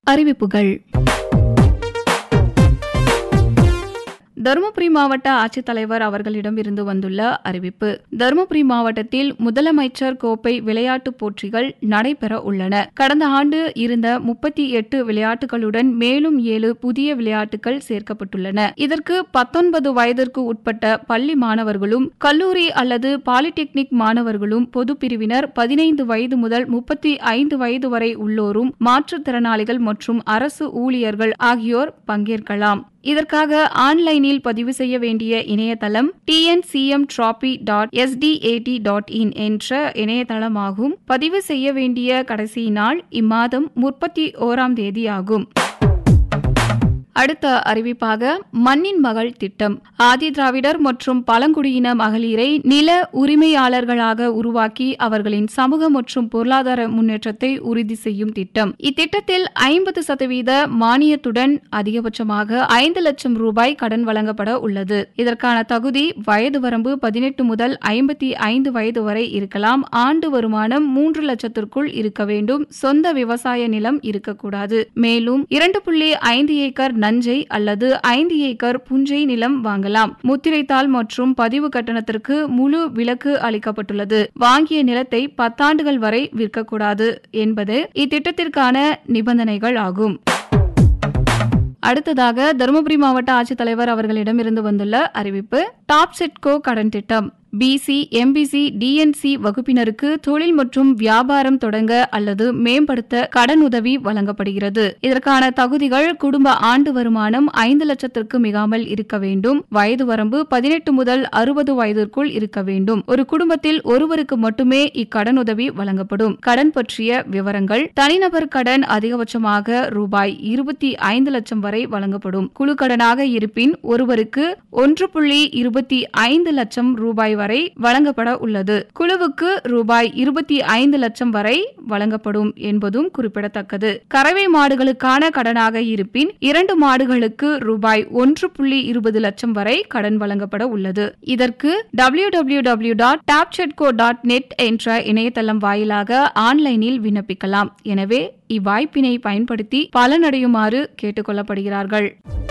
அறிவிப்புகள் தருமபுரி மாவட்ட ஆட்சித்தலைவர் அவர்களிடம் இருந்து வந்துள்ள அறிவிப்பு தருமபுரி மாவட்டத்தில் முதலமைச்சர் கோப்பை விளையாட்டுப் போட்டிகள் நடைபெற உள்ளன கடந்த ஆண்டு இருந்த முப்பத்தி எட்டு விளையாட்டுகளுடன் மேலும் ஏழு புதிய விளையாட்டுகள் சேர்க்கப்பட்டுள்ளன இதற்கு பத்தொன்பது வயதிற்கு உட்பட்ட பள்ளி மாணவர்களும் கல்லூரி அல்லது பாலிடெக்னிக் மாணவர்களும் பொது பிரிவினர் பதினைந்து வயது முதல் முப்பத்தி ஐந்து வயது வரை உள்ளோரும் மாற்றுத்திறனாளிகள் மற்றும் அரசு ஊழியர்கள் ஆகியோர் பங்கேற்கலாம் இதற்காக ஆன்லைனில் பதிவு செய்ய வேண்டிய இணையதளம் TNCM trophy dot SDAT dot in என்ற இணையதளமாகும் பதிவு செய்ய வேண்டிய கடைசி நாள் இம்மாதம் முப்பத்தி ஓராம் தேதி ஆகும் அடுத்த அறிவிப்பாக மண்ணின் மகள் திட்டம் ஆதி திராவிடர் மற்றும் பழங்குடியின மகளிரை நில உரிமையாளர்களாக உருவாக்கி அவர்களின் சமூக மற்றும் பொருளாதார முன்னேற்றத்தை உறுதி செய்யும் திட்டம் இத்திட்டத்தில் ஐம்பது சதவீத மானியத்துடன் அதிகபட்சமாக ஐந்து லட்சம் ரூபாய் கடன் வழங்கப்பட உள்ளது இதற்கான தகுதி வயது வரம்பு பதினெட்டு முதல் ஐம்பத்தி ஐந்து வயது வரை இருக்கலாம் ஆண்டு வருமானம் மூன்று லட்சத்திற்குள் இருக்க வேண்டும் சொந்த விவசாய நிலம் இருக்கக்கூடாது மேலும் இரண்டு புள்ளி ஐந்து ஏக்கர் நஞ்சை அல்லது ஐந்து ஏக்கர் புஞ்சை நிலம் வாங்கலாம் முத்திரைத்தாள் மற்றும் பதிவு கட்டணத்திற்கு முழு விலக்கு அளிக்கப்பட்டுள்ளது வாங்கிய நிலத்தை பத்தாண்டுகள் வரை விற்கக்கூடாது என்பது இத்திட்டத்திற்கான நிபந்தனைகள் ஆகும் அடுத்ததாக தருமபுரி மாவட்ட ஆட்சித்தலைவர் அவர்களிடமிருந்து வந்துள்ள அறிவிப்பு டாப் செட்கோ கடன் திட்டம் பிசி எம்பிசி டிஎன்சி வகுப்பினருக்கு தொழில் மற்றும் வியாபாரம் தொடங்க அல்லது மேம்படுத்த கடன் உதவி வழங்கப்படுகிறது இதற்கான தகுதிகள் குடும்ப ஆண்டு வருமானம் ஐந்து லட்சத்திற்கு மிகாமல் இருக்க வேண்டும் வயது வரம்பு பதினெட்டு முதல் அறுபது வயதிற்குள் இருக்க வேண்டும் ஒரு குடும்பத்தில் ஒருவருக்கு மட்டுமே இக்கடனுதவி வழங்கப்படும் கடன் பற்றிய விவரங்கள் தனிநபர் கடன் அதிகபட்சமாக ரூபாய் இருபத்தி ஐந்து லட்சம் வரை வழங்கப்படும் குழு கடனாக இருப்பின் ஒருவருக்கு ஒன்று புள்ளி இருபத்தி ஐந்து லட்சம் ரூபாய் வரை வழங்கப்பட உள்ளது குழுவுக்கு ரூபாய் இருபத்தி ஐந்து லட்சம் வரை வழங்கப்படும் என்பதும் குறிப்பிடத்தக்கது கறவை மாடுகளுக்கான கடனாக இருப்பின் இரண்டு மாடுகளுக்கு ரூபாய் ஒன்று புள்ளி இருபது லட்சம் வரை கடன் வழங்கப்பட உள்ளது இதற்கு W W W dot dot net என்ற இணையதளம் வாயிலாக ஆன்லைனில் விண்ணப்பிக்கலாம் எனவே இவ்வாய்ப்பினை பயன்படுத்தி பலனடையுமாறு கேட்டுக் கொள்ளப்படுகிறார்கள்